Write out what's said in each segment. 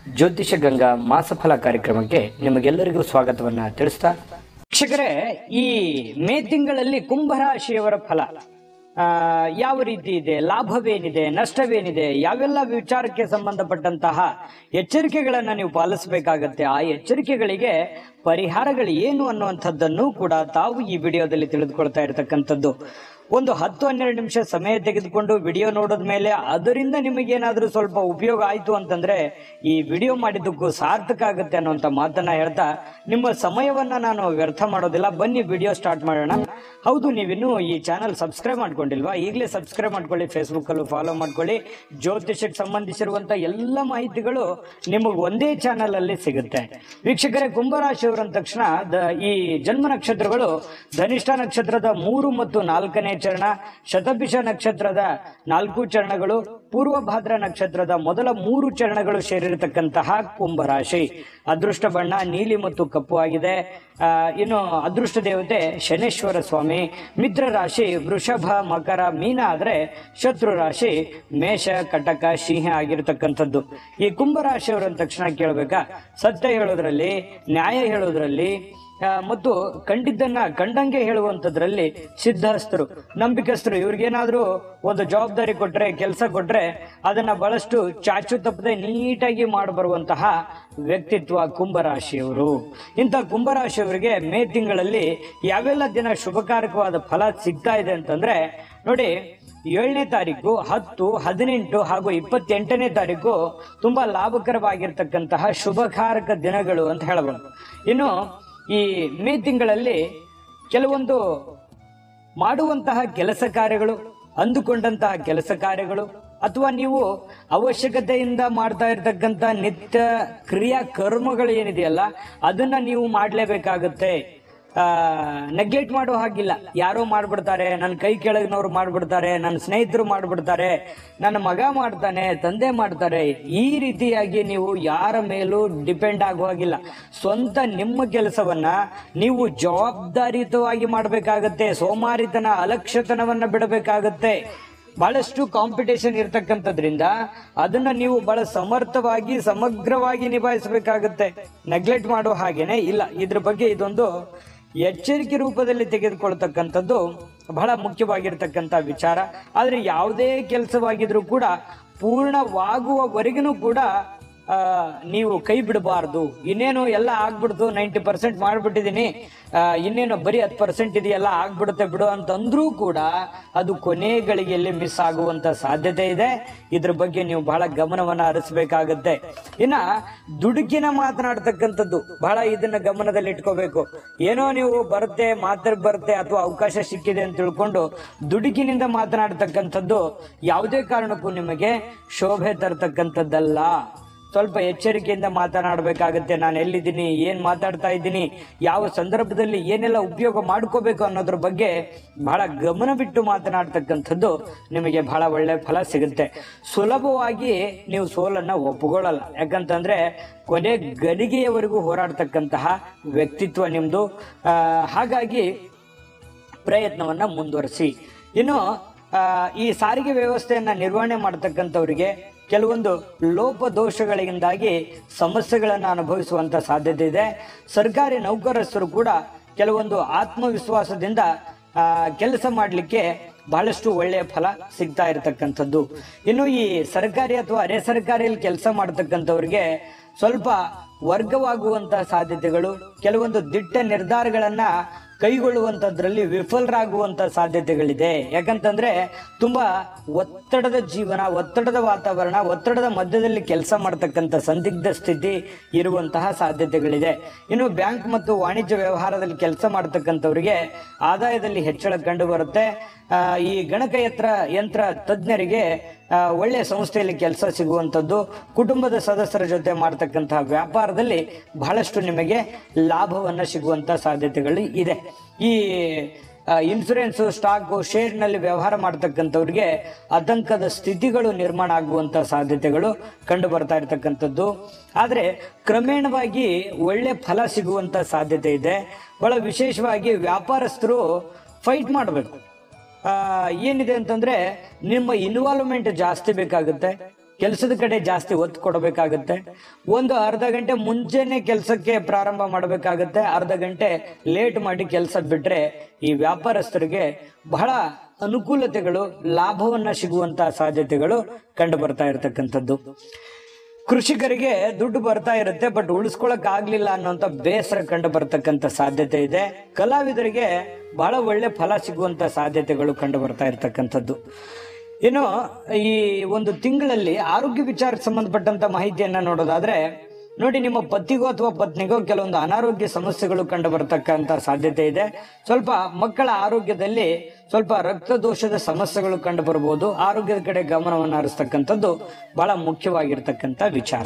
ಜ್ಯೋತಿಷ ಗಂಗಾ ಮಾಸಫಲ ಕಾರ್ಯಕ್ರಮಕ್ಕೆ ನಿಮಗೆಲ್ಲರಿಗೂ ಸ್ವಾಗತವನ್ನ ತಿಳಿಸ್ತಾ ವೀಕ್ಷಕರೇ ಈ ಮೇ ತಿಂಗಳಲ್ಲಿ ಕುಂಭರಾಶಿಯವರ ಫಲ ಆ, ಯಾವ ರೀತಿ ಇದೆ ಲಾಭವೇನಿದೆ ನಷ್ಟವೇನಿದೆ ಯಾವೆಲ್ಲ ವಿಚಾರಕ್ಕೆ ಸಂಬಂಧಪಟ್ಟಂತಹ ಎಚ್ಚರಿಕೆಗಳನ್ನ ನೀವು ಪಾಲಿಸಬೇಕಾಗತ್ತೆ ಆ ಎಚ್ಚರಿಕೆಗಳಿಗೆ ಪರಿಹಾರಗಳು ಏನು ಅನ್ನುವಂಥದ್ದನ್ನು ಕೂಡ ತಾವು ಈ ವಿಡಿಯೋದಲ್ಲಿ ತಿಳಿದುಕೊಳ್ತಾ ಇರತಕ್ಕಂಥದ್ದು ಒಂದು ಹತ್ತು ಹನ್ನೆರಡು ನಿಮಿಷ ಸಮಯ ತೆಗೆದುಕೊಂಡು ವಿಡಿಯೋ ನೋಡಿದ ಮೇಲೆ ಅದರಿಂದ ನಿಮಗೇನಾದ್ರೂ ಸ್ವಲ್ಪ ಉಪಯೋಗ ಆಯ್ತು ಅಂತಂದ್ರೆ ಈ ವಿಡಿಯೋ ಮಾಡಿದ್ದಕ್ಕೂ ಸಾರ್ಥಕ ಆಗುತ್ತೆ ಅನ್ನುವಂಥ ಮಾತನ್ನ ಹೇಳ್ತಾ ನಿಮ್ಮ ಸಮಯವನ್ನ ನಾನು ವ್ಯರ್ಥ ಮಾಡೋದಿಲ್ಲ ಬನ್ನಿ ವಿಡಿಯೋ ಸ್ಟಾರ್ಟ್ ಮಾಡೋಣ ಹೌದು ನೀವಿನ್ನೂ ಈ ಚಾನಲ್ ಸಬ್ಸ್ಕ್ರೈಬ್ ಮಾಡ್ಕೊಂಡಿಲ್ವಾ ಈಗಲೇ ಸಬ್ಸ್ಕ್ರೈಬ್ ಮಾಡ್ಕೊಳ್ಳಿ ಫೇಸ್ಬುಕ್ ಅಲ್ಲೂ ಫಾಲೋ ಮಾಡ್ಕೊಳ್ಳಿ ಜ್ಯೋತಿಷಕ್ಕೆ ಸಂಬಂಧಿಸಿರುವಂತ ಎಲ್ಲ ಮಾಹಿತಿಗಳು ನಿಮಗೆ ಒಂದೇ ಚಾನಲ್ ಅಲ್ಲಿ ಸಿಗುತ್ತೆ ವೀಕ್ಷಕರೇ ಕುಂಭರಾಶಿಯವರು ಅಂದ ತಕ್ಷಣ ದ- ಈ ಜನ್ಮ ನಕ್ಷತ್ರಗಳು ಧನಿಷ್ಠ ನಕ್ಷತ್ರದ ಮೂರು ಮತ್ತು ನಾಲ್ಕನೇ ಚರಣ ಶತಭಿಷ ನಕ್ಷತ್ರದ ನಾಲ್ಕು ಚರಣಗಳು ಪೂರ್ವ ಭಾದ್ರ ನಕ್ಷತ್ರದ ಮೊದಲ ಮೂರು ಚರಣಗಳು ಸೇರಿರತಕ್ಕಂತಹ ಕುಂಭರಾಶಿ ಅದೃಷ್ಟ ಬಣ್ಣ ನೀಲಿ ಮತ್ತು ಕಪ್ಪು ಆಗಿದೆ ಆ, ಇನ್ನು ಅದೃಷ್ಟ ದೇವತೆ ಶನೇಶ್ವರ ಸ್ವಾಮಿ ಮಿತ್ರ ರಾಶಿ ವೃಷಭ ಮಕರ ಮೀನ ಆದ್ರೆ ಶತ್ರು ರಾಶಿ ಮೇಷ ಕಟಕ ಸಿಂಹ ಆಗಿರತಕ್ಕಂಥದ್ದು ಈ ಕುಂಭರಾಶಿಯವರು ಅಂದ ತಕ್ಷಣ ಕೇಳಬೇಕಾ ಸತ್ಯ ಹೇಳೋದ್ರಲ್ಲಿ ನ್ಯಾಯ ಹೇಳೋದ್ರಲ್ಲಿ ಆ, ಮತ್ತು ಕಂಡಿದ್ದನ್ನ ಕಂಡಂಗೆ ಹೇಳುವಂತದ್ರಲ್ಲಿ ಸಿದ್ಧಸ್ಥರು ನಂಬಿಕಸ್ಥರು ಇವ್ರಿಗೇನಾದ್ರೂ ಒಂದು ಜವಾಬ್ದಾರಿ ಕೊಟ್ರೆ ಕೆಲಸ ಕೊಟ್ರೆ ಅದನ್ನ ಬಹಳಷ್ಟು ಚಾಚು ತಪ್ಪದೆ ನೀಟಾಗಿ ಮಾಡಬರುವಂತಹ ವ್ಯಕ್ತಿತ್ವ ಕುಂಭರಾಶಿಯವರು ಇಂಥ ಕುಂಭರಾಶಿಯವರಿಗೆ ಮೇ ತಿಂಗಳಲ್ಲಿ ಯಾವೆಲ್ಲ ದಿನ ಶುಭಕಾರಕವಾದ ಫಲ ಸಿಗ್ತಾ ಇದೆ ಅಂತಂದ್ರೆ ನೋಡಿ ಏಳನೇ ತಾರೀಕು ಹತ್ತು ಹದಿನೆಂಟು ಹಾಗೂ ಇಪ್ಪತ್ತೆಂಟನೇ ತಾರೀಕು ತುಂಬಾ ಲಾಭಕರವಾಗಿರ್ತಕ್ಕಂತಹ ಶುಭಕಾರಕ ದಿನಗಳು ಅಂತ ಹೇಳಬಹುದು ಇನ್ನು ಈ ಮೇ ತಿಂಗಳಲ್ಲಿ ಕೆಲವೊಂದು ಮಾಡುವಂತಹ ಕೆಲಸ ಕಾರ್ಯಗಳು ಅಂದುಕೊಂಡಂತಹ ಕೆಲಸ ಕಾರ್ಯಗಳು ಅಥವಾ ನೀವು ಅವಶ್ಯಕತೆಯಿಂದ ಮಾಡ್ತಾ ಇರತಕ್ಕಂತ ನಿತ್ಯ ಕ್ರಿಯಾ ಕರ್ಮಗಳು ಏನಿದೆಯಲ್ಲ ಅದನ್ನ ನೀವು ಮಾಡಲೇಬೇಕಾಗುತ್ತೆ ನೆಗ್ಲೆಕ್ಟ್ ಮಾಡೋ ಹಾಗಿಲ್ಲ ಯಾರೋ ಮಾಡ್ಬಿಡ್ತಾರೆ ನನ್ನ ಕೈ ಕೆಳಗಿನವ್ರು ಮಾಡ್ಬಿಡ್ತಾರೆ ನನ್ನ ಸ್ನೇಹಿತರು ಮಾಡ್ಬಿಡ್ತಾರೆ ನನ್ನ ಮಗ ಮಾಡ್ತಾನೆ ತಂದೆ ಮಾಡ್ತಾರೆ ಈ ರೀತಿಯಾಗಿ ನೀವು ಯಾರ ಮೇಲೂ ಡಿಪೆಂಡ್ ಆಗುವ ಹಾಗಿಲ್ಲ ಸ್ವಂತ ನಿಮ್ಮ ಕೆಲಸವನ್ನ ನೀವು ಜವಾಬ್ದಾರಿಯುತವಾಗಿ ಮಾಡಬೇಕಾಗತ್ತೆ ಸೋಮಾರಿತನ ಅಲಕ್ಷ್ಯತನವನ್ನ ಬಿಡಬೇಕಾಗತ್ತೆ ಬಹಳಷ್ಟು ಕಾಂಪಿಟೇಷನ್ ಇರ್ತಕ್ಕಂಥದ್ರಿಂದ ಅದನ್ನ ನೀವು ಬಹಳ ಸಮರ್ಥವಾಗಿ ಸಮಗ್ರವಾಗಿ ನಿಭಾಯಿಸಬೇಕಾಗುತ್ತೆ ನೆಗ್ಲೆಕ್ಟ್ ಮಾಡೋ ಹಾಗೇನೆ ಇಲ್ಲ ಇದ್ರ ಬಗ್ಗೆ ಇದೊಂದು ಎಚ್ಚರಿಕೆ ರೂಪದಲ್ಲಿ ತೆಗೆದುಕೊಳ್ತಕ್ಕಂಥದ್ದು ಬಹಳ ಮುಖ್ಯವಾಗಿರ್ತಕ್ಕಂಥ ವಿಚಾರ ಆದ್ರೆ ಯಾವುದೇ ಕೆಲಸವಾಗಿದ್ರೂ ಕೂಡ ಪೂರ್ಣವಾಗುವವರೆಗೂ ಕೂಡ ಆ, ನೀವು ಕೈ ಬಿಡಬಾರ್ದು ಇನ್ನೇನು ಎಲ್ಲ ಆಗ್ಬಿಡ್ತು ನೈಂಟಿ ಪರ್ಸೆಂಟ್ ಮಾಡ್ಬಿಟ್ಟಿದೀನಿ ಆ, ಇನ್ನೇನು ಬರೀ ಹತ್ತು ಪರ್ಸೆಂಟ್ ಇದೆಯಲ್ಲ ಆಗ್ಬಿಡುತ್ತೆ ಬಿಡು ಅಂತಂದ್ರೂ ಕೂಡ ಅದು ಕೊನೆ ಗಳಿಗೆಯಲ್ಲಿ ಮಿಸ್ ಆಗುವಂತ ಸಾಧ್ಯತೆ ಇದೆ ಇದ್ರ ಬಗ್ಗೆ ನೀವು ಬಹಳ ಗಮನವನ್ನ ಹರಿಸಬೇಕಾಗತ್ತೆ ಇನ್ನ ದುಡುಕಿನ ಮಾತನಾಡ್ತಕ್ಕಂಥದ್ದು ಬಹಳ ಇದನ್ನ ಗಮನದಲ್ಲಿ ಇಟ್ಕೋಬೇಕು ಏನೋ ನೀವು ಬರುತ್ತೆ ಮಾತ್ರ ಬರುತ್ತೆ ಅಥವಾ ಅವಕಾಶ ಸಿಕ್ಕಿದೆ ಅಂತ ತಿಳ್ಕೊಂಡು ದುಡುಕಿನಿಂದ ಮಾತನಾಡ್ತಕ್ಕಂಥದ್ದು ಯಾವುದೇ ಕಾರಣಕ್ಕೂ ನಿಮಗೆ ಶೋಭೆ ತರ್ತಕ್ಕಂಥದ್ದಲ್ಲ ಸ್ವಲ್ಪ ಎಚ್ಚರಿಕೆಯಿಂದ ಮಾತನಾಡಬೇಕಾಗುತ್ತೆ ನಾನು ಎಲ್ಲಿದ್ದೀನಿ ಏನ್ ಮಾತಾಡ್ತಾ ಇದ್ದೀನಿ ಯಾವ ಸಂದರ್ಭದಲ್ಲಿ ಏನೆಲ್ಲ ಉಪಯೋಗ ಮಾಡ್ಕೋಬೇಕು ಅನ್ನೋದ್ರ ಬಗ್ಗೆ ಬಹಳ ಗಮನ ಬಿಟ್ಟು ಮಾತನಾಡ್ತಕ್ಕಂಥದ್ದು ನಿಮಗೆ ಬಹಳ ಒಳ್ಳೆ ಫಲ ಸಿಗುತ್ತೆ ಸುಲಭವಾಗಿ ನೀವು ಸೋಲನ್ನ ಒಪ್ಪಿಕೊಳ್ಳಲ್ಲ ಯಾಕಂತಂದ್ರೆ ಕೊನೆ ಗಲಿಗೆಯವರೆಗೂ ಹೋರಾಡ್ತಕ್ಕಂತಹ ವ್ಯಕ್ತಿತ್ವ ನಿಮ್ದು ಆ, ಹಾಗಾಗಿ ಪ್ರಯತ್ನವನ್ನ ಮುಂದುವರಿಸಿ ಇನ್ನು ಆ, ಈ ಸಾರಿಗೆ ವ್ಯವಸ್ಥೆಯನ್ನ ನಿರ್ವಹಣೆ ಮಾಡತಕ್ಕಂಥವರಿಗೆ ಕೆಲವೊಂದು ಲೋಪದೋಷಗಳಿಂದಾಗಿ ಸಮಸ್ಯೆಗಳನ್ನು ಅನುಭವಿಸುವಂತ ಸಾಧ್ಯತೆ ಇದೆ ಸರ್ಕಾರಿ ನೌಕರಸ್ಥರು ಕೂಡ ಕೆಲವೊಂದು ಆತ್ಮವಿಶ್ವಾಸದಿಂದ ಆ, ಕೆಲಸ ಮಾಡಲಿಕ್ಕೆ ಬಹಳಷ್ಟು ಒಳ್ಳೆಯ ಫಲ ಸಿಗ್ತಾ ಇರತಕ್ಕಂಥದ್ದು ಇನ್ನು ಈ ಸರ್ಕಾರಿ ಅಥವಾ ಅರೆ ಸರ್ಕಾರಿಯಲ್ಲಿ ಕೆಲಸ ಮಾಡತಕ್ಕಂಥವ್ರಿಗೆ ಸ್ವಲ್ಪ ವರ್ಗವಾಗುವಂತಹ ಸಾಧ್ಯತೆಗಳು ಕೆಲವೊಂದು ದಿಟ್ಟ ನಿರ್ಧಾರಗಳನ್ನ ಕೈಗೊಳ್ಳುವಂತದ್ರಲ್ಲಿ ವಿಫಲರಾಗುವಂತ ಸಾಧ್ಯತೆಗಳಿದೆ ಯಾಕಂತಂದ್ರೆ ತುಂಬಾ ಒತ್ತಡದ ಜೀವನ ಒತ್ತಡದ ವಾತಾವರಣ ಒತ್ತಡದ ಮಧ್ಯದಲ್ಲಿ ಕೆಲಸ ಮಾಡತಕ್ಕಂಥ ಸಂದಿಗ್ಧ ಸ್ಥಿತಿ ಇರುವಂತಹ ಸಾಧ್ಯತೆಗಳಿದೆ ಇನ್ನು ಬ್ಯಾಂಕ್ ಮತ್ತು ವಾಣಿಜ್ಯ ವ್ಯವಹಾರದಲ್ಲಿ ಕೆಲಸ ಮಾಡತಕ್ಕಂಥವರಿಗೆ ಆದಾಯದಲ್ಲಿ ಹೆಚ್ಚಳ ಕಂಡು ಬರುತ್ತೆ ಆ, ಈ ಗಣಕಯಂತ್ರ ಯಂತ್ರ ತಜ್ಞರಿಗೆ ಆ, ಒಳ್ಳೆಯ ಸಂಸ್ಥೆಯಲ್ಲಿ ಕೆಲಸ ಸಿಗುವಂಥದ್ದು ಕುಟುಂಬದ ಸದಸ್ಯರ ಜೊತೆ ಮಾಡ್ತಕ್ಕಂತಹ ವ್ಯಾಪಾರದಲ್ಲಿ ಬಹಳಷ್ಟು ನಿಮಗೆ ಲಾಭವನ್ನ ಸಿಗುವಂತ ಸಾಧ್ಯತೆಗಳು ಇದೆ ಈ ಇನ್ಸೂರೆನ್ಸ್ ಸ್ಟಾಕ್ ಶೇರ್ನಲ್ಲಿ ವ್ಯವಹಾರ ಮಾಡ್ತಕ್ಕಂಥವ್ರಿಗೆ ಆತಂಕದ ಸ್ಥಿತಿಗಳು ನಿರ್ಮಾಣ ಆಗುವಂತ ಸಾಧ್ಯತೆಗಳು ಕಂಡು ಬರ್ತಾ ಇರತಕ್ಕಂಥದ್ದು ಆದ್ರೆ ಕ್ರಮೇಣವಾಗಿ ಒಳ್ಳೆ ಫಲ ಸಿಗುವಂತ ಸಾಧ್ಯತೆ ಇದೆ ಬಹಳ ವಿಶೇಷವಾಗಿ ವ್ಯಾಪಾರಸ್ಥರು ಫೈಟ್ ಮಾಡಬೇಕು ಆ, ಏನಿದೆ ಅಂತಂದ್ರೆ ನಿಮ್ಮ ಇನ್ವಾಲ್ವ್ಮೆಂಟ್ ಜಾಸ್ತಿ ಬೇಕಾಗುತ್ತೆ ಕೆಲಸದ ಕಡೆ ಜಾಸ್ತಿ ಒತ್ತು ಕೊಡಬೇಕಾಗುತ್ತೆ ಒಂದು ಅರ್ಧ ಗಂಟೆ ಮುಂಚೆನೆ ಕೆಲಸಕ್ಕೆ ಪ್ರಾರಂಭ ಮಾಡಬೇಕಾಗುತ್ತೆ ಅರ್ಧ ಗಂಟೆ ಲೇಟ್ ಮಾಡಿ ಕೆಲಸ ಬಿಟ್ರೆ ಈ ವ್ಯಾಪಾರಸ್ಥರಿಗೆ ಬಹಳ ಅನುಕೂಲತೆಗಳು ಲಾಭವನ್ನ ಸಿಗುವಂತಹ ಸಾಧ್ಯತೆಗಳು ಕಂಡು ಬರ್ತಾ ಇರತಕ್ಕಂಥದ್ದು ಕೃಷಿಕರಿಗೆ ದುಡ್ಡು ಬರ್ತಾ ಇರುತ್ತೆ ಬಟ್ ಉಳಿಸ್ಕೊಳಕ್ ಆಗ್ಲಿಲ್ಲ ಅನ್ನೋಂತ ಬೇಸರ ಕಂಡು ಬರ್ತಕ್ಕಂಥ ಸಾಧ್ಯತೆ ಇದೆ ಕಲಾವಿದರಿಗೆ ಬಹಳ ಒಳ್ಳೆ ಫಲ ಸಿಗುವಂತ ಸಾಧ್ಯತೆಗಳು ಕಂಡು ಬರ್ತಾ ಇರತಕ್ಕಂಥದ್ದು ಇನ್ನು ಈ ಒಂದು ತಿಂಗಳಲ್ಲಿ ಆರೋಗ್ಯ ವಿಚಾರಕ್ಕೆ ಸಂಬಂಧಪಟ್ಟಂತ ಮಾಹಿತಿಯನ್ನ ನೋಡೋದಾದ್ರೆ ನೋಡಿ ನಿಮ್ಮ ಪತಿಗೋ ಅಥವಾ ಪತ್ನಿಗೋ ಕೆಲವೊಂದು ಅನಾರೋಗ್ಯ ಸಮಸ್ಯೆಗಳು ಕಂಡು ಬರ್ತಕ್ಕಂತ ಸಾಧ್ಯತೆ ಇದೆ ಸ್ವಲ್ಪ ಮಕ್ಕಳ ಆರೋಗ್ಯದಲ್ಲಿ ಸ್ವಲ್ಪ ರಕ್ತ ದೋಷದ ಸಮಸ್ಯೆಗಳು ಕಂಡು ಬರಬಹುದು ಆರೋಗ್ಯದ ಕಡೆ ಗಮನವನ್ನು ಹರಿಸ್ತಕ್ಕಂಥದ್ದು ಬಹಳ ಮುಖ್ಯವಾಗಿರ್ತಕ್ಕಂಥ ವಿಚಾರ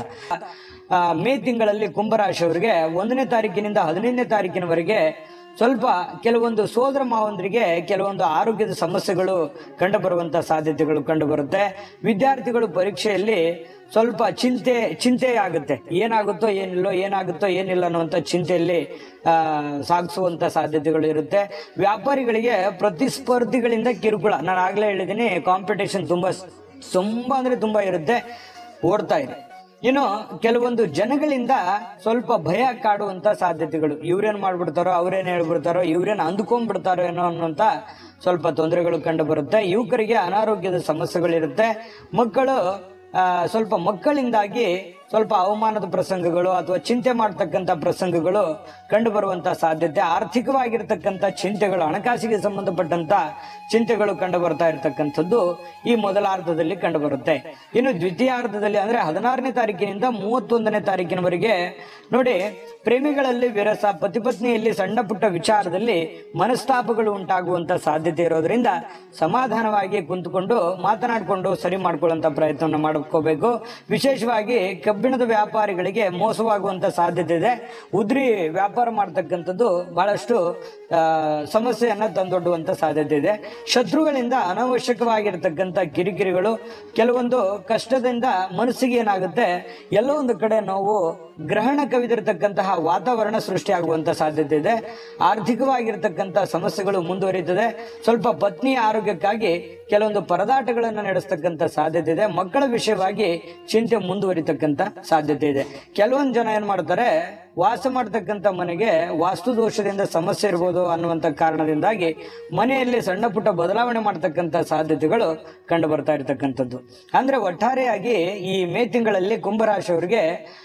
ಆ, ಮೇ ತಿಂಗಳಲ್ಲಿ ಕುಂಭರಾಶಿಯವರಿಗೆ ಒಂದನೇ ತಾರೀಕಿನಿಂದ ಹದಿನೈದನೇ ತಾರೀಕಿನವರೆಗೆ ಸ್ವಲ್ಪ ಕೆಲವೊಂದು ಸೋದರ ಮಾವಂದರಿಗೆ ಕೆಲವೊಂದು ಆರೋಗ್ಯದ ಸಮಸ್ಯೆಗಳು ಕಂಡು ಬರುವಂತ ಸಾಧ್ಯತೆಗಳು ಕಂಡು ಬರುತ್ತೆ ವಿದ್ಯಾರ್ಥಿಗಳು ಪರೀಕ್ಷೆಯಲ್ಲಿ ಸ್ವಲ್ಪ ಚಿಂತೆ ಚಿಂತೆ ಆಗುತ್ತೆ ಏನಾಗುತ್ತೋ ಏನಿಲ್ಲೋ ಏನಾಗುತ್ತೋ ಏನಿಲ್ಲ ಅನ್ನುವಂಥ ಚಿಂತೆಯಲ್ಲಿ ಆ, ಸಾಗಿಸುವಂತ ಸಾಧ್ಯತೆಗಳು ಇರುತ್ತೆ ವ್ಯಾಪಾರಿಗಳಿಗೆ ಪ್ರತಿಸ್ಪರ್ಧಿಗಳಿಂದ ಕಿರುಕುಳ ನಾನು ಆಗ್ಲೇ ಹೇಳಿದ್ದೀನಿ ಕಾಂಪಿಟೇಷನ್ ತುಂಬಾ ತುಂಬಾ ಅಂದ್ರೆ ತುಂಬಾ ಇರುತ್ತೆ ಓಡ್ತಾ ಇದೆ ಇನ್ನು ಕೆಲವೊಂದು ಜನಗಳಿಂದ ಸ್ವಲ್ಪ ಭಯ ಕಾಡುವಂತ ಸಾಧ್ಯತೆಗಳು ಇವ್ರೇನ್ ಮಾಡ್ಬಿಡ್ತಾರೋ ಅವ್ರೇನ್ ಹೇಳ್ಬಿಡ್ತಾರೋ ಇವ್ರೇನ್ ಅಂದ್ಕೊಂಡ್ಬಿಡ್ತಾರೋ ಏನೋ ಅನ್ನೋಂತ ಸ್ವಲ್ಪ ತೊಂದರೆಗಳು ಕಂಡು ಬರುತ್ತೆ ಯುವಕರಿಗೆ ಅನಾರೋಗ್ಯದ ಸಮಸ್ಯೆಗಳಿರುತ್ತೆ ಮಕ್ಕಳು ಆ, ಸ್ವಲ್ಪ ಮಕ್ಕಳಿಂದಾಗಿ ಸ್ವಲ್ಪ ಅವಮಾನದ ಪ್ರಸಂಗಗಳು ಅಥವಾ ಚಿಂತೆ ಮಾಡ್ತಕ್ಕಂಥ ಪ್ರಸಂಗಗಳು ಕಂಡು ಬರುವಂತ ಸಾಧ್ಯತೆ ಆರ್ಥಿಕವಾಗಿರ್ತಕ್ಕಂಥ ಚಿಂತೆಗಳು ಹಣಕಾಸಿಗೆ ಸಂಬಂಧಪಟ್ಟಂತ ಚಿಂತೆಗಳು ಕಂಡು ಬರ್ತಾ ಇರತಕ್ಕಂಥದ್ದು ಈ ಮೊದಲಾರ್ಧದಲ್ಲಿ ಕಂಡು ಬರುತ್ತೆ ಇನ್ನು ದ್ವಿತೀಯಾರ್ಧದಲ್ಲಿ ಅಂದ್ರೆ ಹದಿನಾರನೇ ತಾರೀಕಿನಿಂದ ಮೂವತ್ತೊಂದನೇ ತಾರೀಕಿನವರೆಗೆ ನೋಡಿ ಪ್ರೇಮಿಗಳಲ್ಲಿ ವಿರಸ ಪತಿ ಪತ್ನಿಯಲ್ಲಿ ಸಣ್ಣ ಪುಟ್ಟ ವಿಚಾರದಲ್ಲಿ ಮನಸ್ತಾಪಗಳು ಉಂಟಾಗುವಂತ ಸಾಧ್ಯತೆ ಇರೋದ್ರಿಂದ ಸಮಾಧಾನವಾಗಿ ಕುಂತ್ಕೊಂಡು ಮಾತನಾಡಿಕೊಂಡು ಸರಿ ಮಾಡ್ಕೊಳ್ಳುವಂತ ಪ್ರಯತ್ನವನ್ನು ಮಾಡ್ಕೋಬೇಕು ವಿಶೇಷವಾಗಿ ಕಬ್ಬಿಣದ ವ್ಯಾಪಾರಿಗಳಿಗೆ ಮೋಸವಾಗುವಂತ ಸಾಧ್ಯತೆ ಇದೆ ಉದ್ರಿ ವ್ಯಾಪಾರ ಮಾಡ್ತಕ್ಕಂಥದ್ದು ಬಹಳಷ್ಟು ಆ, ಸಮಸ್ಯೆಯನ್ನ ತಂದೊಡ್ಡುವಂತ ಸಾಧ್ಯತೆ ಇದೆ ಶತ್ರುಗಳಿಂದ ಅನಾವಶ್ಯಕವಾಗಿರ್ತಕ್ಕಂಥ ಕಿರಿಕಿರಿಗಳು ಕೆಲವೊಂದು ಕಷ್ಟದಿಂದ ಮನಸ್ಸಿಗೆ ಏನಾಗುತ್ತೆ ಎಲ್ಲೋ ಒಂದು ಕಡೆ ನೋವು ಗ್ರಹಣ ಕವಿದಿರತಕ್ಕಂತಹ ವಾತಾವರಣ ಸೃಷ್ಟಿಯಾಗುವಂತ ಸಾಧ್ಯತೆ ಇದೆ ಆರ್ಥಿಕವಾಗಿರ್ತಕ್ಕಂಥ ಸಮಸ್ಯೆಗಳು ಮುಂದುವರಿಯುತ್ತದೆ ಸ್ವಲ್ಪ ಪತ್ನಿಯ ಆರೋಗ್ಯಕ್ಕಾಗಿ ಕೆಲವೊಂದು ಪರದಾಟಗಳನ್ನು ನಡೆಸ್ತಕ್ಕಂಥ ಸಾಧ್ಯತೆ ಇದೆ ಮಕ್ಕಳ ವಿಷಯವಾಗಿ ಚಿಂತೆ ಮುಂದುವರಿತಕ್ಕಂಥ ಸಾಧ್ಯತೆ ಇದೆ ಕೆಲವೊಂದು ಜನ ಏನ್ ಮಾಡ್ತಾರೆ ವಾಸ ಮಾಡ್ತಕ್ಕಂಥ ಮನೆಗೆ ವಾಸ್ತು ದೋಷದಿಂದ ಸಮಸ್ಯೆ ಇರ್ಬೋದು ಅನ್ನುವಂತ ಕಾರಣದಿಂದಾಗಿ ಮನೆಯಲ್ಲಿ ಸಣ್ಣ ಪುಟ್ಟ ಬದಲಾವಣೆ ಮಾಡ್ತಕ್ಕಂಥ ಸಾಧ್ಯತೆಗಳು ಕಂಡು ಬರ್ತಾ ಇರತಕ್ಕಂಥದ್ದು ಅಂದ್ರೆ ಒಟ್ಟಾರೆಯಾಗಿ ಈ ಮೇ ತಿಂಗಳಲ್ಲಿ ಕುಂಭರಾಶಿಯವರಿಗೆ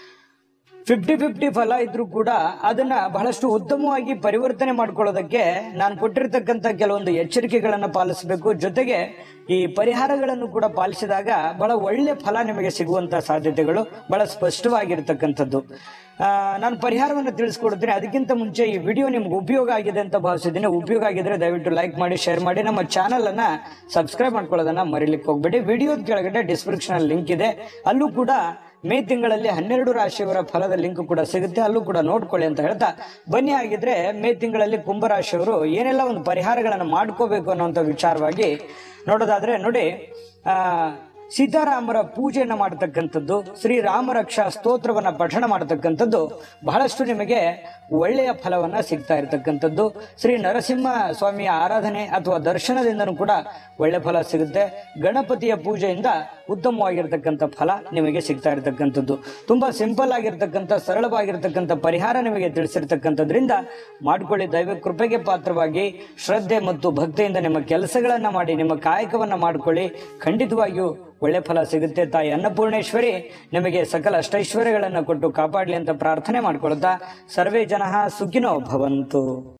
ಫಿಫ್ಟಿ ಫಿಫ್ಟಿ ಫಲ ಇದ್ರೂ ಕೂಡ ಅದನ್ನ ಬಹಳಷ್ಟು ಉತ್ತಮವಾಗಿ ಪರಿವರ್ತನೆ ಮಾಡ್ಕೊಳ್ಳೋದಕ್ಕೆ ನಾನು ಕೊಟ್ಟಿರ್ತಕ್ಕಂಥ ಕೆಲವೊಂದು ಎಚ್ಚರಿಕೆಗಳನ್ನ ಪಾಲಿಸಬೇಕು ಜೊತೆಗೆ ಈ ಪರಿಹಾರಗಳನ್ನು ಕೂಡ ಪಾಲಿಸಿದಾಗ ಬಹಳ ಒಳ್ಳೆ ಫಲ ನಿಮಗೆ ಸಿಗುವಂತ ಸಾಧ್ಯತೆಗಳು ಬಹಳ ಸ್ಪಷ್ಟವಾಗಿರ್ತಕ್ಕಂಥದ್ದು ಆ, ನಾನು ಪರಿಹಾರವನ್ನು ತಿಳಿಸ್ಕೊಡ್ತೀನಿ ಅದಕ್ಕಿಂತ ಮುಂಚೆ ಈ ವಿಡಿಯೋ ನಿಮ್ಗೆ ಉಪಯೋಗ ಆಗಿದೆ ಅಂತ ಭಾವಿಸಿದ್ದೀನಿ ಉಪಯೋಗ ಆಗಿದ್ರೆ ದಯವಿಟ್ಟು ಲೈಕ್ ಮಾಡಿ ಶೇರ್ ಮಾಡಿ ನಮ್ಮ ಚಾನಲ್ ಅನ್ನ ಸಬ್ಸ್ಕ್ರೈಬ್ ಮಾಡ್ಕೊಳ್ಳೋದನ್ನ ಮರಿಲಿಕ್ಕೆ ಹೋಗ್ಬೇಡಿ ವಿಡಿಯೋದ ಕೆಳಗಡೆ ಡಿಸ್ಕ್ರಿಪ್ಷನ್ ಲಿಂಕ್ ಇದೆ ಅಲ್ಲೂ ಕೂಡ ಮೇ ತಿಂಗಳಲ್ಲಿ ಹನ್ನೆರಡು ರಾಶಿಯವರ ಫಲದ ಲಿಂಕ್ ಕೂಡ ಸಿಗುತ್ತೆ ಅಲ್ಲೂ ಕೂಡ ನೋಡ್ಕೊಳ್ಳಿ ಅಂತ ಹೇಳ್ತಾ ಬನ್ನಿ ಆಗಿದ್ರೆ ಮೇ ತಿಂಗಳಲ್ಲಿ ಕುಂಭರಾಶಿಯವರು ಏನೆಲ್ಲ ಒಂದು ಪರಿಹಾರಗಳನ್ನು ಮಾಡ್ಕೋಬೇಕು ಅನ್ನುವಂಥ ವಿಚಾರವಾಗಿ ನೋಡೋದಾದ್ರೆ ನೋಡಿ ಆ ಸೀತಾರಾಮರ ಪೂಜೆಯನ್ನ ಮಾಡತಕ್ಕಂಥದ್ದು ಶ್ರೀರಾಮ ರಕ್ಷಾ ಸ್ತೋತ್ರವನ್ನ ಪಠಣ ಮಾಡತಕ್ಕಂಥದ್ದು ಬಹಳಷ್ಟು ನಿಮಗೆ ಒಳ್ಳೆಯ ಫಲವನ್ನ ಸಿಗ್ತಾ ಇರತಕ್ಕಂಥದ್ದು ಶ್ರೀ ನರಸಿಂಹ ಸ್ವಾಮಿಯ ಆರಾಧನೆ ಅಥವಾ ದರ್ಶನದಿಂದನೂ ಕೂಡ ಒಳ್ಳೆ ಫಲ ಸಿಗುತ್ತೆ ಗಣಪತಿಯ ಪೂಜೆಯಿಂದ ಉತ್ತಮವಾಗಿರ್ತಕ್ಕಂಥ ಫಲ ನಿಮಗೆ ಸಿಗ್ತಾ ಇರತಕ್ಕಂಥದ್ದು ತುಂಬಾ ಸಿಂಪಲ್ ಆಗಿರ್ತಕ್ಕಂಥ ಸರಳವಾಗಿರ್ತಕ್ಕಂಥ ಪರಿಹಾರ ನಿಮಗೆ ತಿಳಿಸಿರ್ತಕ್ಕಂಥದ್ರಿಂದ ಮಾಡ್ಕೊಳ್ಳಿ ದೈವ ಕೃಪೆಗೆ ಪಾತ್ರವಾಗಿ ಶ್ರದ್ಧೆ ಮತ್ತು ಭಕ್ತಿಯಿಂದ ನಿಮ್ಮ ಕೆಲಸಗಳನ್ನ ಮಾಡಿ ನಿಮ್ಮ ಕಾಯಕವನ್ನ ಮಾಡ್ಕೊಳ್ಳಿ ಖಂಡಿತವಾಗಿಯೂ ಒಳ್ಳೆ ಫಲ ಸಿಗುತ್ತೆ ತಾಯಿ ಅನ್ನಪೂರ್ಣೇಶ್ವರಿ ನಿಮಗೆ ಸಕಲ ಅಷ್ಟೈಶ್ವರ್ಯಗಳನ್ನು ಕೊಟ್ಟು ಕಾಪಾಡಲಿ ಅಂತ ಪ್ರಾರ್ಥನೆ ಮಾಡ್ಕೊಳ್ತಾ ಸರ್ವೇ ಜನ ಸುಖಿನೋ ಭವಂತು